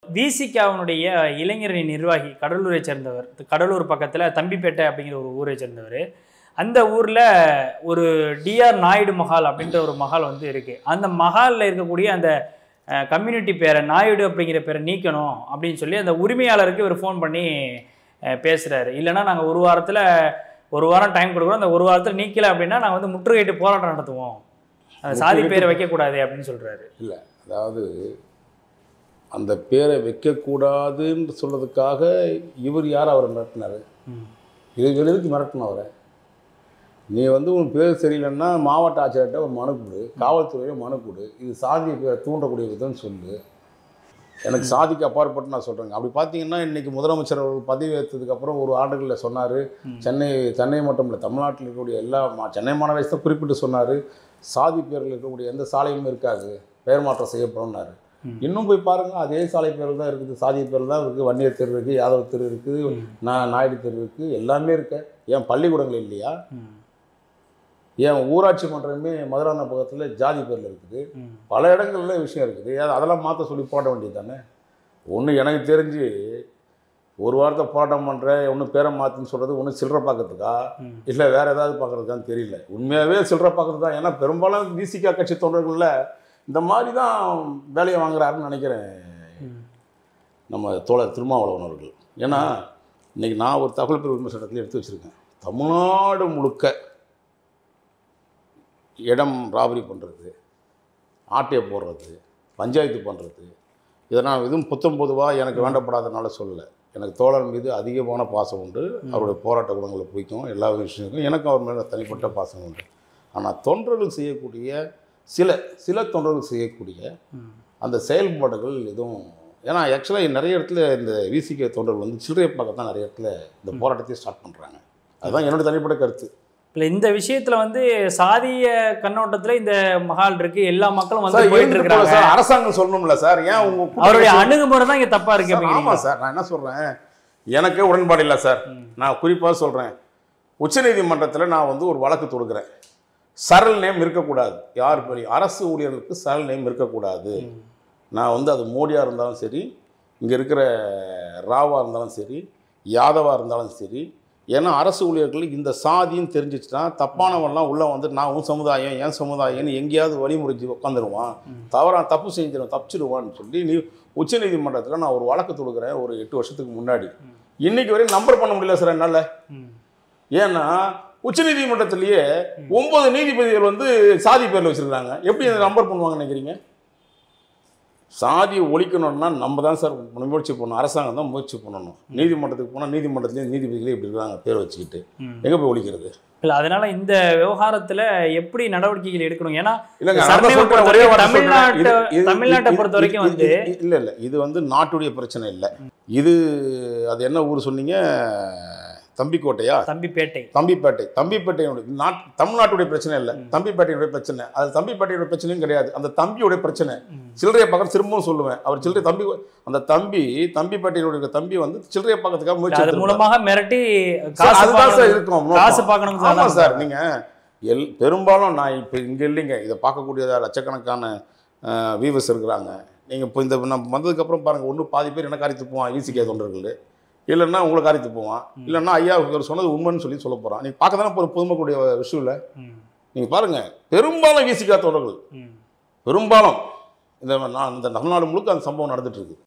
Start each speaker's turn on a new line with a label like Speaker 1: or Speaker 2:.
Speaker 1: விசிகாவினுடைய இளைஞரணி நிர்வாகி கடலூரை சேர்ந்தவர் கடலூர் பக்கத்தில் தம்பிப்பேட்டை அப்படிங்கிற ஒரு ஊரை சேர்ந்தவர் அந்த ஊரில் ஒரு டிஆர் நாயுடு மஹால் அப்படின்ற ஒரு மஹால் வந்து இருக்குது அந்த மஹாலில் இருக்கக்கூடிய அந்த கம்யூனிட்டி பேரை நாயுடு அப்படிங்கிற பேரை நீக்கணும் அப்படின்னு சொல்லி அந்த உரிமையாளருக்கு இவர் ஃபோன் பண்ணி அஹ், பேசுறாரு இல்லைன்னா நாங்கள் ஒரு வாரத்தில் ஒரு வாரம் டைம் கொடுக்குறோம் அந்த ஒரு வாரத்தில் நீக்கல அப்படின்னா நாங்கள் வந்து முற்றுகையிட்டு போராட்டம் நடத்துவோம் அந்த சாதி பேரை வைக்கக்கூடாது அப்படின்னு சொல்கிறாரு
Speaker 2: இல்லை அதாவது அந்த பேரை வைக்கக்கூடாதுன்னு சொல்றதுக்காக இவர் யார் அவரை மிரட்டினாரு இது எதுக்கு மிரட்டணும் அவரை நீ வந்து உன் பேர் சரியில்லைன்னா மாவட்ட ஆட்சியர்கிட்ட ஒரு மனு கொடு காவல்துறையில மனு கொடு இது சாதிய பேரை தூண்டக்கூடிய விதம்னு சொல்லு எனக்கு சாதிக்கு அப்பாற்பட்டு நான் சொல்கிறேங்க அப்படி பார்த்தீங்கன்னா இன்றைக்கி முதலமைச்சர் அவர்கள் பதவி ஏற்றதுக்கப்புறம் ஒரு ஆண்டுகளில் சொன்னார் சென்னை சென்னை மட்டும் இல்லை தமிழ்நாட்டில் இருக்கக்கூடிய எல்லா மா சென்னை மாநகராட்சி குறிப்பிட்டு சொன்னார் சாதி பேரில் இருக்கக்கூடிய எந்த சாலையும் இருக்காது பெயர் மாற்றம் செய்யப்படும்னாரு
Speaker 1: ம்.
Speaker 2: இன்னும் போய் பாருங்கள் அதே சாலை பேரில் தான் இருக்குது சாதி பேரில் தான் இருக்குது வன்னியர் தெரு இருக்குது யாதவ தெரு இருக்குது நான் நாயுடு தெரு இருக்குது எல்லாமே இருக்கு ஏன் பள்ளிக்கூடங்கள் இல்லையா ஏன் ஊராட்சி மன்றமே மதுரான பக்கத்தில் ஜாதி பேரில் இருக்குது பல இடங்கள்ல விஷயம் இருக்குது அது அதெல்லாம் மாற்ற சொல்லி போட வேண்டியது தானே ஒன்று எனக்கு தெரிஞ்சு ஒரு வாரத்தை போராட்டம் பண்ணுறேன் ஒன்று பேரை மாற்றுன்னு சொல்கிறது ஒன்று சில்லறை பார்க்கறதுக்கா இல்லை வேறு ஏதாவது பார்க்குறதுக்கான்னு தெரியல உண்மையாகவே சில்லறை பார்க்குறது தான் ஏன்னா பெரும்பாலும் விசிகா கட்சி தொண்டர்களில் இந்த மாதிரி தான் வேலையை வாங்குறாருன்னு நினைக்கிறேன் நம்ம தோழர் திருமாவளவன் அவர்கள் ஏன்னா இன்றைக்கி நான் ஒரு தகவல் பிரிவு விமர்சனத்தில் எடுத்து வச்சுருக்கேன் தமிழ்நாடு முழுக்க இடம் ராபரி பண்ணுறது ஆட்டையை போடுறது பஞ்சாயத்து பண்ணுறது இதை நான் எதுவும் புத்தம் பொதுவாக எனக்கு வேண்டப்படாதனால சொல்லலை எனக்கு தோழர் மீது அதிகமான பாசம் உண்டு அவருடைய போராட்ட குணங்களை பிடிக்கும் எல்லா விஷயங்களுக்கும் எனக்கும் அவர் மேலே தனிப்பட்ட பாசம் உண்டு ஆனால் தொண்டர்கள் செய்யக்கூடிய சில சில தொண்டர்கள் செய்யக்கூடிய அந்த செயல்பாடுகள் எதுவும் ஏன்னா ஆக்சுவலாக நிறைய இடத்துல இந்த விசிகே தொண்டர்கள் வந்து சில்லறையை பார்க்க தான் நிறைய இடத்துல இந்த போராட்டத்தை ஸ்டார்ட் பண்ணுறாங்க அதுதான் என்னோட தனிப்பட்ட கருத்து
Speaker 1: இல்லை இந்த விஷயத்துல வந்து சாதிய கண்ணோட்டத்துல இந்த மஹால் இருக்கு எல்லா மக்களும்
Speaker 2: சார்,
Speaker 1: வந்து போயிட்டு
Speaker 2: இருந்து போல
Speaker 1: இருக்காங்க
Speaker 2: சார் அரசாங்கம் சொல்லணும்ல சார் ஏன் உங்க கூட்டணி
Speaker 1: அவருடைய
Speaker 2: கட்சி-
Speaker 1: அணுகுமுறை தான் இங்க தப்பா இருக்கு
Speaker 2: சார், ஆமா
Speaker 1: அப்படிங்கிறீங்க
Speaker 2: சார் நான் என்ன சொல்றேன் எனக்கு உடன்பாடு இல்லை சார் நான் குறிப்பாக சொல்றேன் உச்சநீதிமன்றத்தில் நான் வந்து ஒரு வழக்கு தொடுக்கிறேன் சரல் நேம் இருக்கக்கூடாது யார் பெரிய அரசு ஊழியர்களுக்கு சரல் நேம் இருக்கக்கூடாது நான் வந்து அது மோடியாக இருந்தாலும் சரி இங்கே இருக்கிற ராவா இருந்தாலும் சரி யாதவா இருந்தாலும் சரி ஏன்னா அரசு ஊழியர்களுக்கு இந்த சாதின்னு தெரிஞ்சிச்சுன்னா தப்பானவன்லாம் உள்ளே வந்து நான் உன் சமுதாயம் என் சமுதாயம்னு எங்கேயாவது வழிமுறைச்சு உட்காந்துருவான் தவறா தப்பு செஞ்சிடும் தப்பிச்சிடுவான்னு சொல்லி நீ உச்சநீதிமன்றத்தில் நான் ஒரு வழக்கு தொடுக்கிறேன் ஒரு எட்டு வருஷத்துக்கு முன்னாடி இன்னைக்கு வரையும் நம்பர் பண்ண முடியல சார் என்னால்
Speaker 1: ம்.
Speaker 2: ஏன்னா உச்சநீதிமன்றத்திலேயே ஒன்பது நீதிபதிகள் வந்து சாதி பேரில் வச்சிருக்காங்க எப்படி அதை நம்பர் பண்ணுவாங்கன்னு நினைக்கிறீங்க சாதியை ஒழிக்கணும்னா நம்ம தான் சார் முயற்சி பண்ணணும் அரசாங்கம் தான் முயற்சி பண்ணணும் நீதிமன்றத்துக்கு போனால் நீதிமன்றத்துலேயும் நீதிபதிகளே இப்படி இருக்காங்க பேர் வச்சுக்கிட்டு
Speaker 1: ம்.
Speaker 2: எங்கே போய் ஒழிக்கிறது
Speaker 1: இல்ல அதனால இந்த விவகாரத்துல எப்படி நடவடிக்கைகள் எடுக்கணும் ஏன்னா
Speaker 2: இல்லைங்க
Speaker 1: சரணையை
Speaker 2: அதான் சொல்றேன்,
Speaker 1: பொறுத்த
Speaker 2: ஒரே
Speaker 1: வரைக்கும்
Speaker 2: வார்த்தை சொல்றேன்.
Speaker 1: தமிழ்நாட்டை-
Speaker 2: இது- இது-
Speaker 1: தமிழ்நாட்டை
Speaker 2: இது-
Speaker 1: பொறுத்த வரைக்கும்
Speaker 2: இது-
Speaker 1: வந்து
Speaker 2: இது- இல்ல இல்ல இது வந்து நாட்டுடைய பிரச்சனை இல்லை இது அது என்ன ஊர் சொன்னீங்க தம்பிக்கோட்டையா
Speaker 1: தம்பிப்பேட்டை
Speaker 2: தம்பிப்பேட்டை தம்பிப்பேட்டையோட நாட் தமிழ்நாட்டுடைய பிரச்சனை இல்லை தம்பிப்பேட்டையோட பிரச்சனை அது தம்பிப்பேட்டையோட பிரச்சனையும் கிடையாது அந்த தம்பியோட பிரச்சனை சில்லறையை பார்க்க திரும்பவும் சொல்லுவேன் அவர் சில்லறை தம்பி அந்த தம்பி தம்பிப்பேட்டையோட தம்பி வந்து சில்லறையை பார்க்கறதுக்காக முயற்சி
Speaker 1: அது
Speaker 2: எடுத்திருப்பாரு.
Speaker 1: மூலமாக மிரட்டி
Speaker 2: சார்,
Speaker 1: காசு
Speaker 2: அதுதான் சார்
Speaker 1: பார்க்கணும்.
Speaker 2: இருக்கும்
Speaker 1: காசு
Speaker 2: நோக்கம்.
Speaker 1: பார்க்கணும்
Speaker 2: ஆமா
Speaker 1: சார்
Speaker 2: சார் நீங்க எல் பெரும்பாலும் நான் இப்போ இங்கே இல்லைங்க இதை பார்க்கக்கூடிய லட்சக்கணக்கான வீவர்ஸ் இருக்கிறாங்க நீங்கள் இப்போ இந்த நம்ம வந்ததுக்கப்புறம் பாருங்கள் ஒன்று பாதி பேர் என்ன காரியத்து போவான் ஈசிகே தொண்டர்கள் இல்லைன்னா உங்களை காரியத்து போவான் இல்லைன்னா ஐயா இவர் சொன்னது உண்மைன்னு சொல்லி சொல்ல போகிறான் நீங்கள் பார்க்க தானே ஒரு பொதுமக்களுடைய விஷயம் இல்லை
Speaker 1: ம்.
Speaker 2: நீங்கள் பாருங்கள் பெரும்பாலும் வீசிக்கா தொண்டர்கள்
Speaker 1: ம்.
Speaker 2: பெரும்பாலும் இந்த நான் இந்த தமிழ்நாடு முழுக்க அந்த சம்பவம் நடந்துட்டு இருக்கு